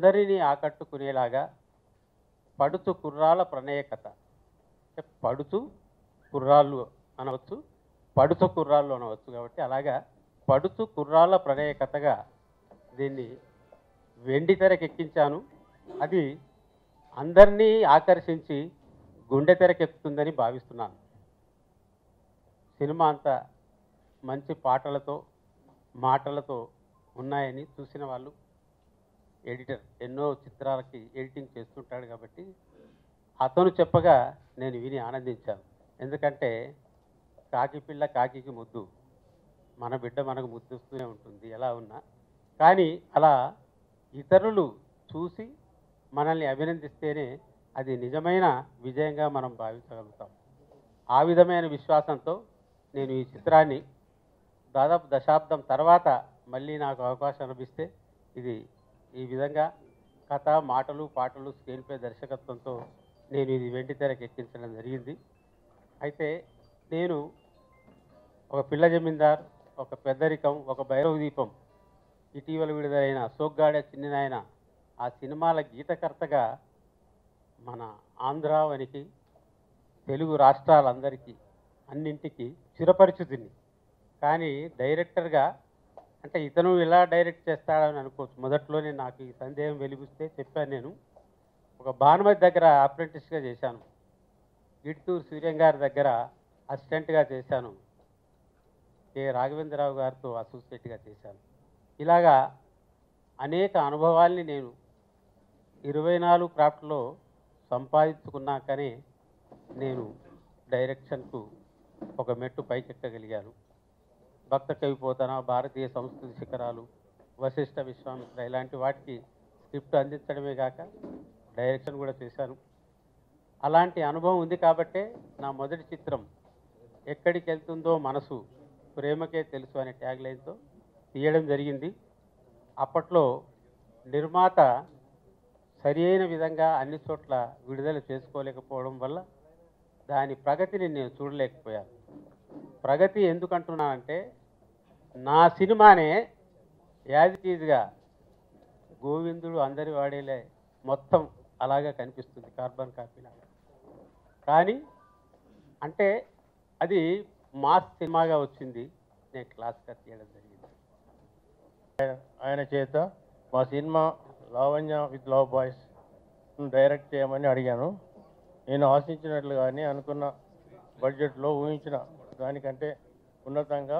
అందరినీ ఆకట్టుకునేలాగా పడుతు కుర్రాల ప్రణయ కథ అంటే పడుతు కుర్రాళ్ళు అనవచ్చు పడుతు కుర్రాళ్ళు అనవచ్చు కాబట్టి అలాగా పడుతు కుర్రాళ్ళ ప్రణయ కథగా దీన్ని వెండి తెరకెక్కించాను అది అందరినీ ఆకర్షించి గుండె తెరకెక్కుతుందని భావిస్తున్నాను సినిమా అంతా మంచి పాటలతో మాటలతో ఉన్నాయని చూసిన వాళ్ళు ఎడిటర్ ఎన్నో చిత్రాలకి ఎడిటింగ్ చేస్తుంటాడు కాబట్టి అతను చెప్పగా నేను విని ఆనందించాను ఎందుకంటే కాకి పిల్ల కాకికి ముద్దు మన బిడ్డ మనకు ముద్దుస్తూనే ఉంటుంది ఎలా ఉన్నా కానీ అలా ఇతరులు చూసి మనల్ని అభినందిస్తేనే అది నిజమైన విజయంగా మనం భావించగలుగుతాం ఆ విధమైన విశ్వాసంతో నేను ఈ చిత్రాన్ని దాదాపు దశాబ్దం తర్వాత మళ్ళీ నాకు అవకాశం లభిస్తే ఇది ఈ విధంగా కథ మాటలు పాటలు స్క్రీన్ ప్లే దర్శకత్వంతో నేను ఇది వెండి తెరకు ఎక్కించడం జరిగింది అయితే నేను ఒక పిల్ల జమీందార్ ఒక పెద్దరికం ఒక భైరవ దీపం ఇటీవల విడుదలైన సోగ్గాడే చిన్ననాయన ఆ సినిమాల గీతకర్తగా మన ఆంధ్రావనికి తెలుగు రాష్ట్రాలందరికీ అన్నింటికి చిరపరిచితిని కానీ డైరెక్టర్గా అంటే ఇతను ఇలా డైరెక్ట్ చేస్తాడని అనుకోవచ్చు మొదట్లోనే నాకు ఈ సందేహం వెలిగిస్తే చెప్పాను నేను ఒక భానుమతి దగ్గర అప్రెంటిస్గా చేశాను ఇడ్తూరు సూర్యం గారి దగ్గర అసిస్టెంట్గా చేశాను కె రాఘవేంద్రరావు గారితో అసోసియేట్గా చేశాను ఇలాగా అనేక అనుభవాల్ని నేను ఇరవై నాలుగు క్రాఫ్ట్లో సంపాదించుకున్నాకనే నేను డైరెక్షన్కు ఒక మెట్టు పైకెక్కగలిగాను భక్త కవిపోతన భారతీయ సంస్కృతి శిఖరాలు వశిష్ఠ విశ్వామిత్ర ఇలాంటి వాటికి స్క్రిప్ట్ అందించడమే కాక డైరెక్షన్ కూడా చేశాను అలాంటి అనుభవం ఉంది కాబట్టే నా మొదటి చిత్రం ఎక్కడికి వెళ్తుందో మనసు ప్రేమకే తెలుసు అనే ట్యాగ్ లైన్తో తీయడం జరిగింది అప్పట్లో నిర్మాత సరి అయిన విధంగా అన్ని చోట్ల విడుదల చేసుకోలేకపోవడం వల్ల దాని ప్రగతిని నేను చూడలేకపోయాను ప్రగతి ఎందుకు అంటున్నానంటే నా సినిమానే యాజ్ ఇట్ ఈజ్గా గోవిందుడు అందరి వాడేలే మొత్తం అలాగే కనిపిస్తుంది కార్బన్ కాపీ లాగా కానీ అంటే అది మాస్ సినిమాగా వచ్చింది నేను క్లాస్గా తీయడం జరిగింది ఆయన చేత మా cinema Lavanya with love boys direct చేయమని అడిగాను నేను ఆశించినట్లుగానే అనుకున్న బడ్జెట్లో ఊహించిన దానికంటే ఉన్నతంగా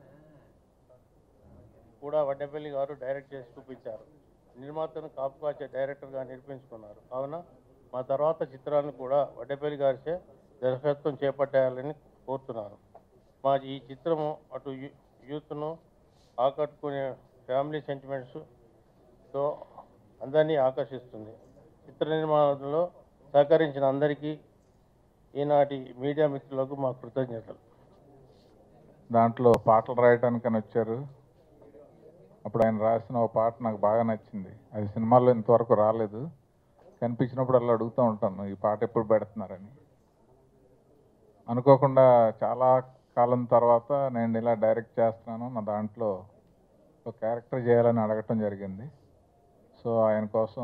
కూడా వడ్డపల్లి గారు డైరెక్ట్ చేసి చూపించారు నిర్మాతను కాపుకాచే డైరెక్టర్గా నిరూపించుకున్నారు కావున మా తర్వాత చిత్రాలను కూడా వడ్డపల్లి గారిచే దర్శకత్వం చేపట్టాలని కోరుతున్నాను మా ఈ చిత్రము అటు యూ- యూత్ను ఆకట్టుకునే ఫ్యామిలీ సెంటిమెంట్స్తో అందరినీ ఆకర్షిస్తుంది చిత్ర నిర్మాణంలో సహకరించిన అందరికీ ఈనాటి మీడియా మిత్రులకు మా కృతజ్ఞతలు దాంట్లో పాటలు రాయడానికని వచ్చారు అప్పుడు ఆయన రాసిన ఒక పాట నాకు బాగా నచ్చింది అది సినిమాలో ఇంతవరకు రాలేదు కనిపించినప్పుడు అలా అడుగుతూ ఉంటాను ఈ పాట ఎప్పుడు పెడుతున్నారని అనుకోకుండా చాలా కాలం తర్వాత నేను ఇలా డైరెక్ట్ చేస్తున్నాను నా దాంట్లో ఒక క్యారెక్టర్ చేయాలని అడగటం జరిగింది సో ఆయన కోసం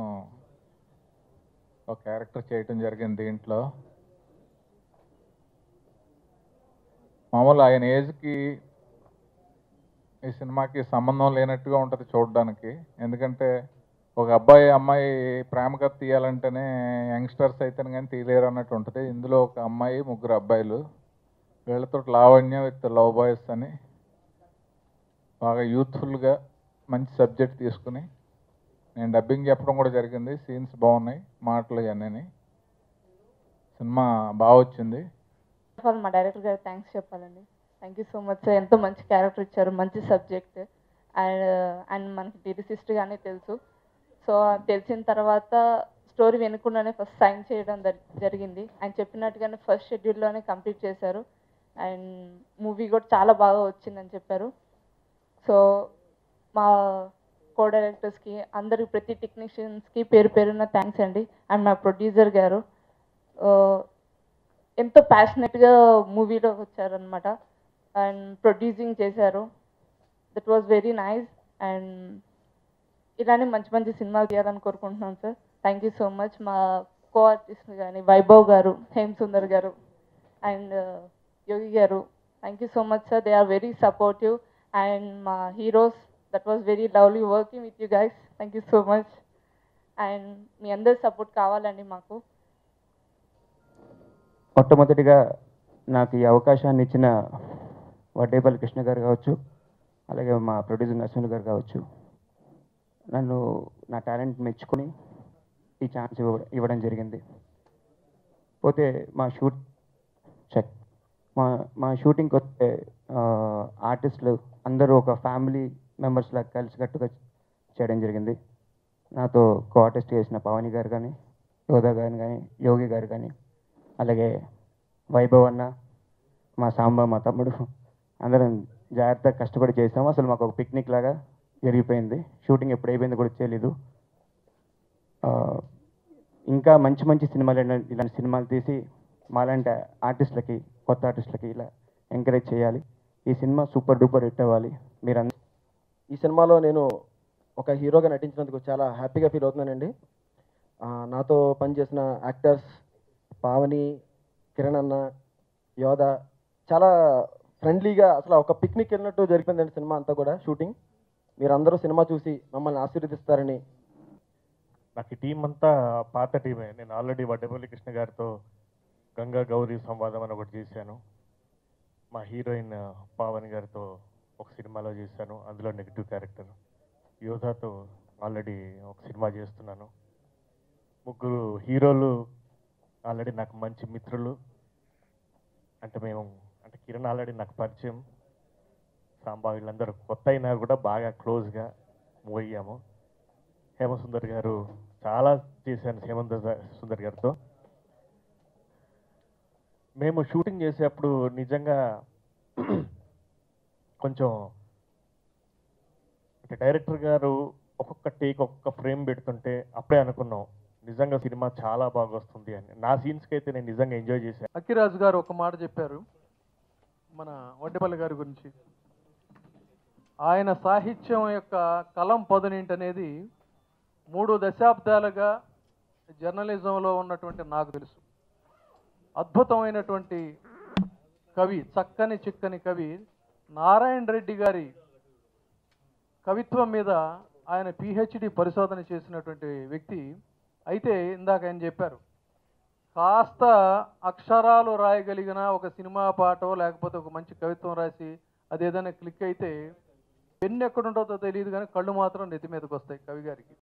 ఒక క్యారెక్టర్ చేయటం జరిగింది దీంట్లో మామూలు ఆయన ఏజ్కి ఈ సినిమాకి సంబంధం లేనట్టుగా ఉంటుంది చూడడానికి ఎందుకంటే ఒక అబ్బాయి అమ్మాయి ప్రేమ కథ తీయాలంటేనే యంగ్స్టర్స్ అయితే కానీ తీయలేరు అన్నట్టు ఉంటుంది ఇందులో ఒక అమ్మాయి ముగ్గురు అబ్బాయిలు వీళ్ళతో లావణ్య విత్ లవ్ బాయ్స్ అని బాగా యూత్ఫుల్గా మంచి సబ్జెక్ట్ తీసుకుని నేను డబ్బింగ్ చెప్పడం కూడా జరిగింది సీన్స్ బాగున్నాయి మాటలు ఇవన్నీ సినిమా బాగా వచ్చింది ఆఫ్ ఆల్ మా డైరెక్టర్ గారు థ్యాంక్స్ చెప్పాలండి thank you so much sir ఎంతో మంచి క్యారెక్టర్ ఇచ్చారు మంచి సబ్జెక్ట్ అండ్ అండ్ మనకి లిరిసిస్ట్గానే తెలుసు సో తెలిసిన తర్వాత స్టోరీ వినకుండానే ఫస్ట్ సైన్ చేయడం జరి- జరిగింది ఆయన చెప్పినట్టుగానే ఫస్ట్ షెడ్యూల్లోనే కంప్లీట్ చేశారు అండ్ మూవీ కూడా చాలా బాగా వచ్చిందని చెప్పారు సో మా కో డైరెక్టర్స్కి అందరికి ప్రతి టెక్నీషియన్స్కి పేరు పేరున్న థ్యాంక్స్ అండి అండ్ మా ప్రొడ్యూసర్ గారు ఆ, ఎంతో ప్యాషనెట్గా మూవీలో వచ్చారనమాట అండ్ ప్రొడ్యూసింగ్ చేశారు that was very nice and ఇలానే మంచి మంచి సినిమాలు తీయాలని కోరుకుంటున్నాం sir thank you so much మా కో ఆర్టిస్ట్ కానీ వైభవ్ గారు హేమ్ సుందర్ గారు అండ్ యోగి గారు thank you so much sir they are very supportive and మా heroes that was very lovely working with you guys thank you so much and మీ అందరి support కావాలండి మాకు మొట్టమొదటిగా నాకు ఈ అవకాశాన్ని ఇచ్చిన వడ్డేపల్లి కృష్ణ గారు కావచ్చు అలాగే మా ప్రొడ్యూసర్ నరసింహ గారు కావచ్చు నన్ను నా టాలెంట్ మెచ్చుకొని ఈ ఛాన్స్ ఇవ్వ ఇవ్వడం జరిగింది పోతే మా షూట్ చెక్ మా మా షూటింగ్కి వస్తే ఆర్టిస్టులు అందరూ ఒక ఫ్యామిలీ మెంబర్స్ లాగా కలిసికట్టుగా చేయడం జరిగింది నాతో కో ఆర్టిస్ట్ చేసిన పవని గారు కానీ యోధా గారు కానీ యోగి గారు కానీ అలాగే వైభవ్ అన్న మా సాంబా మా తమ్ముడు అందరం జాగ్రత్తగా కష్టపడి చేసాము అసలు మాకు ఒక పిక్నిక్ లాగా జరిగిపోయింది షూటింగ్ ఎప్పుడు అయిపోయిందో కూడా తెలియదు ఆ, ఇంకా మంచి మంచి సినిమాలు ఇలాంటి ఇలాంటి సినిమాలు తీసి మాలాంటి ఆర్టిస్టులకి కొత్త ఆర్టిస్టులకి ఇలా ఎంకరేజ్ చేయాలి ఈ సినిమా సూపర్ డూపర్ హిట్ అవ్వాలి మీరు ఈ సినిమాలో నేను ఒక హీరోగా నటించినందుకు చాలా హ్యాపీగా ఫీల్ అవుతున్నానండి ఆ, నాతో పనిచేసిన యాక్టర్స్ పావని కిరణ్ అన్న యోధ చాలా ఫ్రెండ్లీగా అసలు ఒక పిక్నిక్ వెళ్ళినట్టు జరిపిందండి సినిమా అంతా కూడా షూటింగ్ మీరందరూ సినిమా చూసి మమ్మల్ని ఆశీర్వదిస్తారని నాకు ఈ టీం అంతా పాత టీమే నేను ఆల్రెడీ వడ్డపల్లి కృష్ణ గారితో గంగా గౌరీ సంవాదం అని ఒకటి చేశాను మా హీరోయిన్ పావని గారితో ఒక సినిమాలో చేశాను అందులో నెగిటివ్ క్యారెక్టర్ యోధాతో ఆల్రెడీ ఒక సినిమా చేస్తున్నాను ముగ్గురు హీరోలు ఆల్రెడీ నాకు మంచి మిత్రులు అంటే మేము అంటే కిరణ్ ఆల్రెడీ నాకు పరిచయం సాంబా వీళ్ళందరూ కొత్త అయినా కూడా బాగా క్లోజ్గా మూవ్ అయ్యాము హేమసుందర్ గారు చాలా చేశాను హేమంత్ సుందర్ గారితో మేము షూటింగ్ చేసేటప్పుడు నిజంగా కొంచెం అంటే డైరెక్టర్ గారు ఒక్కొక్క టేక్ ఒక్కొక్క ఫ్రేమ్ పెడుతుంటే అప్పుడే అనుకున్నాం నిజంగా సినిమా చాలా బాగా వస్తుంది అని నా సీన్స్కి అయితే నేను నిజంగా ఎంజాయ్ చేశాను అక్కిరాజు గారు ఒక మాట చెప్పారు మన వడ్డేపల్లి గారి గురించి ఆయన సాహిత్యం యొక్క కలం పదునేంటి అనేది మూడు దశాబ్దాలుగా జర్నలిజంలో ఉన్నటువంటి నాకు తెలుసు అద్భుతమైనటువంటి కవి చక్కని చిక్కని కవి నారాయణ రెడ్డి గారి కవిత్వం మీద ఆయన పిహెచ్డి పరిశోధన చేసినటువంటి వ్యక్తి అయితే ఇందాక ఆయన చెప్పారు కాస్త అక్షరాలు రాయగలిగిన ఒక సినిమా పాటో లేకపోతే ఒక మంచి కవిత్వం రాసి అది ఏదైనా క్లిక్ అయితే పెన్ను ఎక్కడుంటుందో తెలియదు కానీ కళ్ళు మాత్రం నెత్తి మీదకి వస్తాయి కవి గారికి